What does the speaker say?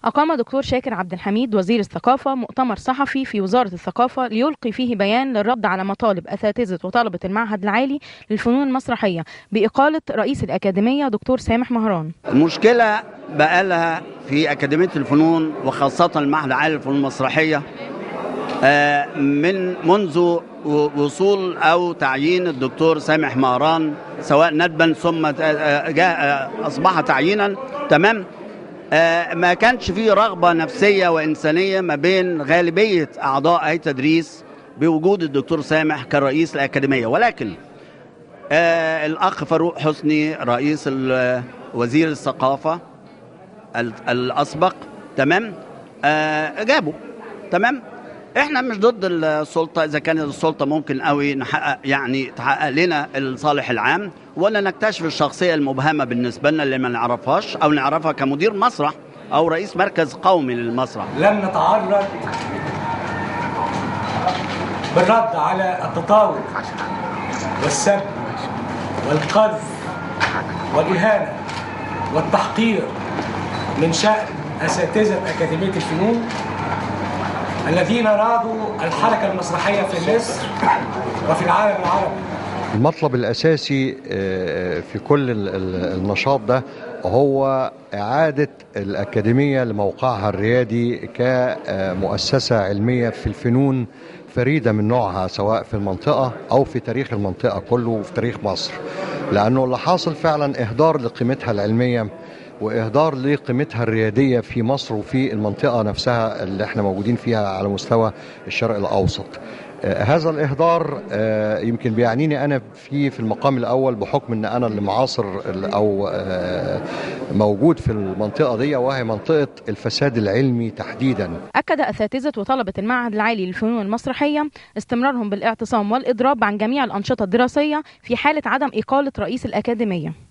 أقام دكتور شاكر عبد الحميد وزير الثقافة مؤتمر صحفي في وزارة الثقافة ليلقي فيه بيان للرد على مطالب أساتذة وطلبة المعهد العالي للفنون المسرحية بإقالة رئيس الأكاديمية دكتور سامح مهران المشكلة بقالها في أكاديمية الفنون وخاصة المعهد العالي للفنون المسرحية آه، من منذ وصول أو تعيين الدكتور سامح مهران سواء ندبا ثم جاء أصبح تعيينا تمام آه، ما كانش فيه رغبة نفسية وإنسانية ما بين غالبية أعضاء هيئة تدريس بوجود الدكتور سامح كرئيس الأكاديمية ولكن آه الأخ فاروق حسني رئيس وزير الثقافة الأسبق تمام آه جابه تمام احنا مش ضد السلطه اذا كانت السلطه ممكن قوي نحقق يعني تحقق لنا الصالح العام ولا نكتشف الشخصيه المبهمه بالنسبه لنا اللي ما نعرفهاش او نعرفها كمدير مسرح او رئيس مركز قومي للمسرح لن نتعرض بالرد على التطاول والسب والقذف والاهانه والتحقير من شان اساتذه اكاديميه الفنون الذين رادوا الحركة المسرحية في مصر وفي العالم العربي المطلب الأساسي آه، في كل النشاط ده هو إعادة الأكاديمية لموقعها الريادي كمؤسسة علمية في الفنون فريدة من نوعها سواء في المنطقة أو في تاريخ المنطقة كله وفي تاريخ مصر لأنه اللي حاصل فعلا إهدار لقيمتها العلمية واهدار لقيمتها الرياديه في مصر وفي المنطقه نفسها اللي احنا موجودين فيها على مستوى الشرق الاوسط. آه هذا الاهدار آه يمكن بيعنيني انا في في المقام الاول بحكم ان انا اللي معاصر او آه موجود في المنطقه دي وهي منطقه الفساد العلمي تحديدا. اكد اساتذه وطلبه المعهد العالي للفنون المسرحيه استمرارهم بالاعتصام والاضراب عن جميع الانشطه الدراسيه في حاله عدم اقاله رئيس الاكاديميه.